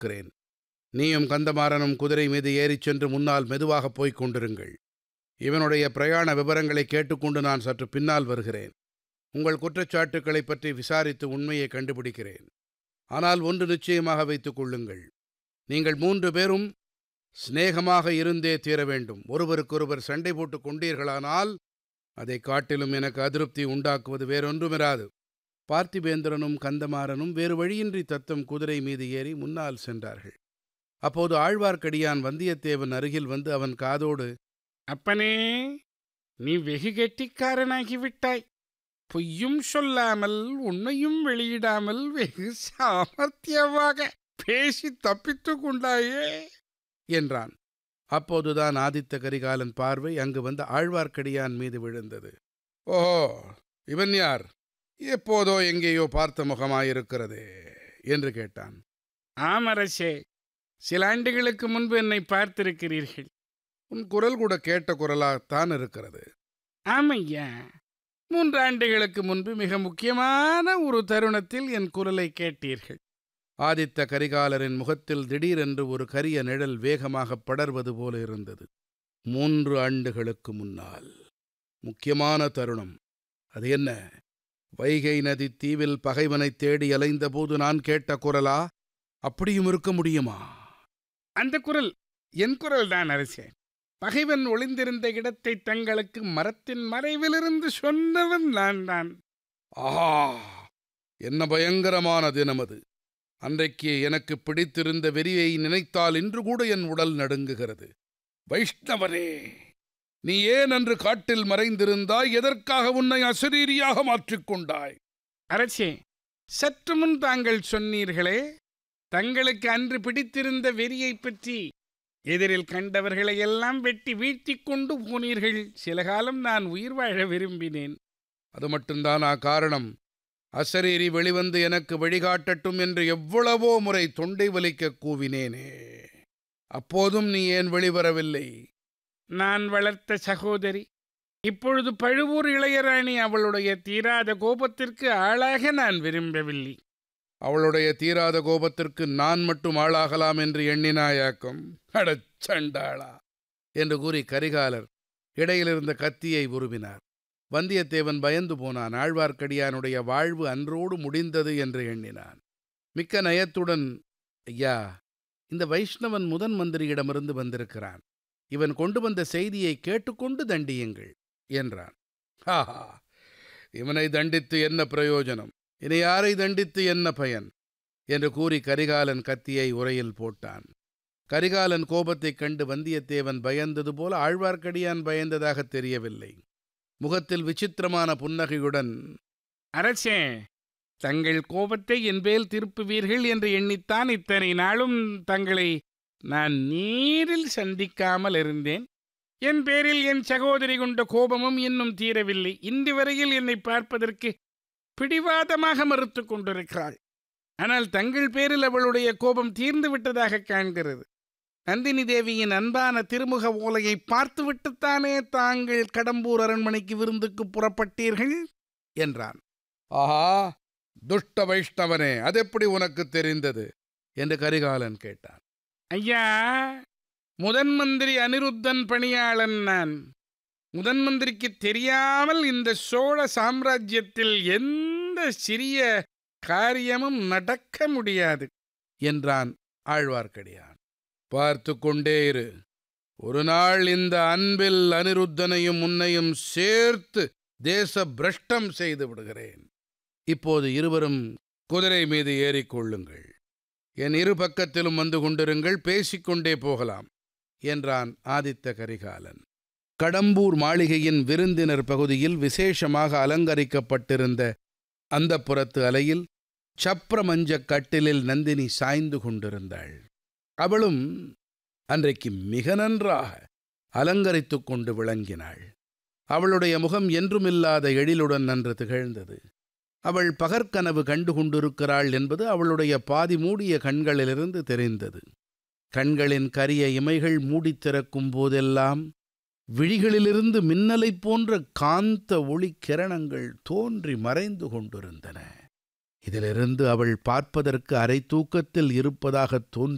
இருக்கிறேன் நீயும் கந்தமாறனும் குதிரை மீது ஏறிச் சென்று முன்னால் மெதுவாகப் போய்க் கொண்டிருங்கள் இவனுடைய பிரயாண விவரங்களை கேட்டுக்கொண்டு நான் சற்று பின்னால் வருகிறேன் உங்கள் குற்றச்சாட்டுக்களைப் பற்றி விசாரித்து உண்மையை கண்டுபிடிக்கிறேன் ஆனால் ஒன்று நிச்சயமாக வைத்துக் கொள்ளுங்கள் நீங்கள் மூன்று பேரும் சிநேகமாக இருந்தே தீர வேண்டும் ஒருவருக்கொருவர் சண்டை போட்டுக் கொண்டீர்களானால் அதை காட்டிலும் எனக்கு அதிருப்தி உண்டாக்குவது வேறொன்றுமிராது பார்த்திபேந்திரனும் கந்தமாறனும் வேறு வழியின்றி தத்தம் குதிரை மீது ஏறி முன்னால் சென்றார்கள் அப்போது ஆழ்வார்க்கடியான் வந்தியத்தேவன் அருகில் வந்து அவன் காதோடு அப்பனே நீ வெகு கெட்டிக்காரனாகிவிட்டாய் பொய்யும் சொல்லாமல் உண்மையும் வெளியிடாமல் வெகு சாமர்த்தியமாக பேசி தப்பித்துக் கொண்டாயே என்றான் அப்போதுதான் ஆதித்த கரிகாலன் பார்வை அங்கு வந்த ஆழ்வார்க்கடியான் மீது விழுந்தது ஓஹோ இவன் யார் எப்போதோ எங்கேயோ பார்த்த முகமாயிருக்கிறதே என்று கேட்டான் ஆமரசே சில ஆண்டுகளுக்கு முன்பு என்னை பார்த்திருக்கிறீர்கள் உன் குரல் கூட கேட்ட குரலாகத்தான் இருக்கிறது ஆமையா மூன்று ஆண்டுகளுக்கு முன்பு மிக முக்கியமான ஒரு தருணத்தில் என் குரலை கேட்டீர்கள் ஆதித்த கரிகாலரின் முகத்தில் திடீரென்று ஒரு கரிய நிழல் வேகமாக படர்வது போல இருந்தது மூன்று ஆண்டுகளுக்கு முன்னால் முக்கியமான தருணம் அது என்ன வைகை நதி தீவில் பகைவனைத் தேடி அலைந்தபோது நான் கேட்ட குரலா அப்படியும் இருக்க முடியுமா அந்த குரல் என் குரல் தான் அரசே பகைவன் ஒளிந்திருந்த இடத்தை தங்களுக்கு மரத்தின் மறைவிலிருந்து சொன்னவன் நான் தான் ஆஹா என்ன பயங்கரமான தினம் அது அன்றைக்கு எனக்கு பிடித்திருந்த வெறியை நினைத்தால் இன்று கூட என் உடல் நடுங்குகிறது வைஷ்ணவனே நீ ஏன் அன்று காட்டில் மறைந்திருந்தாய் எதற்காக உன்னை அசரீரியாக மாற்றிக்கொண்டாய் அரசே சற்று முன் தாங்கள் சொன்னீர்களே தங்களுக்கு அன்று பிடித்திருந்த வெறியைப் பற்றி எதிரில் கண்டவர்களை எல்லாம் வெட்டி வீழ்த்திக் கொண்டு போனீர்கள் சில காலம் நான் உயிர் வாழ விரும்பினேன் அது மட்டும்தானா காரணம் அசரீரி வெளிவந்து எனக்கு வழிகாட்டட்டும் என்று எவ்வளவோ முறை தொண்டை வலிக்க கூவினேனே அப்போதும் நீ ஏன் வெளிவரவில்லை நான் வளர்த்த சகோதரி இப்பொழுது பழுவூர் இளையராணி அவளுடைய தீராத கோபத்திற்கு ஆளாக நான் விரும்பவில்லை அவளுடைய தீராத கோபத்திற்கு நான் மட்டும் ஆளாகலாம் என்று எண்ணினாயாக்கும் அடச்சண்டாளா என்று கூறி கரிகாலர் இடையிலிருந்த கத்தியை உருவினார் வந்தியத்தேவன் பயந்து போனான் ஆழ்வார்க்கடியானுடைய வாழ்வு அன்றோடு முடிந்தது என்று எண்ணினான் மிக்க நயத்துடன் ஐயா இந்த வைஷ்ணவன் முதன் மந்திரியிடமிருந்து வந்திருக்கிறான் இவன் கொண்டு வந்த செய்தியை கேட்டுக்கொண்டு தண்டியுங்கள் என்றான் ஹாஹா இவனை தண்டித்து என்ன பிரயோஜனம் இனி யாரை தண்டித்து என்ன பயன் என்று கூறி கரிகாலன் கத்தியை உரையில் போட்டான் கரிகாலன் கோபத்தைக் கண்டு வந்தியத்தேவன் பயந்தது போல ஆழ்வார்க்கடியான் பயந்ததாக தெரியவில்லை முகத்தில் விசித்திரமான புன்னகையுடன் அரசே தங்கள் கோபத்தை என் பேல் திருப்புவீர்கள் என்று எண்ணித்தான் இத்தனை நாளும் தங்களை நான் நேரில் சந்திக்காமல் இருந்தேன் என் பேரில் என் சகோதரி கொண்ட கோபமும் இன்னும் தீரவில்லை இன்று வரையில் என்னை பார்ப்பதற்கு பிடிவாதமாக மறுத்து கொண்டிருக்கிறாள் ஆனால் தங்கள் பேரில் அவளுடைய கோபம் தீர்ந்து விட்டதாக காண்கிறது நந்தினி தேவியின் அன்பான திருமுக ஓலையை பார்த்துவிட்டுத்தானே தாங்கள் கடம்பூர் அரண்மனைக்கு விருந்துக்கு புறப்பட்டீர்கள் என்றான் ஆஹா துஷ்ட வைஷ்ணவனே அதெப்படி உனக்கு தெரிந்தது என்று கரிகாலன் கேட்டான் ஐயா முதன் மந்திரி அனிருத்தன் பணியாளன் நான் முதன் மந்திரிக்கு தெரியாமல் இந்த சோழ சாம்ராஜ்யத்தில் எந்த சிறிய காரியமும் நடக்க முடியாது என்றான் ஆழ்வார்க்கடியான் பார்த்து கொண்டே இரு ஒரு நாள் இந்த அன்பில் அனிருத்தனையும் உன்னையும் சேர்த்து தேச பிரஷ்டம் செய்து விடுகிறேன் இப்போது இருவரும் குதிரை மீது ஏறிக்கொள்ளுங்கள் என் இரு பக்கத்திலும் வந்து கொண்டிருங்கள் பேசிக்கொண்டே போகலாம் என்றான் ஆதித்த கரிகாலன் கடம்பூர் மாளிகையின் விருந்தினர் பகுதியில் விசேஷமாக அலங்கரிக்கப்பட்டிருந்த அந்த புறத்து அலையில் சப்ரமஞ்சக் கட்டிலில் நந்தினி சாய்ந்து கொண்டிருந்தாள் அவளும் அன்றைக்கு மிக நன்றாக அலங்கரித்துக் கொண்டு விளங்கினாள் அவளுடைய முகம் என்றுமில்லாத எழிலுடன் நன்று திகழ்ந்தது அவள் பகற்கனவு கண்டு கொண்டிருக்கிறாள் என்பது அவளுடைய பாதி மூடிய கண்களிலிருந்து தெரிந்தது கண்களின் கரிய இமைகள் மூடித் திறக்கும் போதெல்லாம் விழிகளிலிருந்து மின்னலைப் போன்ற காந்த ஒளி கிரணங்கள் தோன்றி மறைந்து கொண்டிருந்தன இதிலிருந்து அவள் பார்ப்பதற்கு அரை தூக்கத்தில் இருப்பதாகத் தோன்றி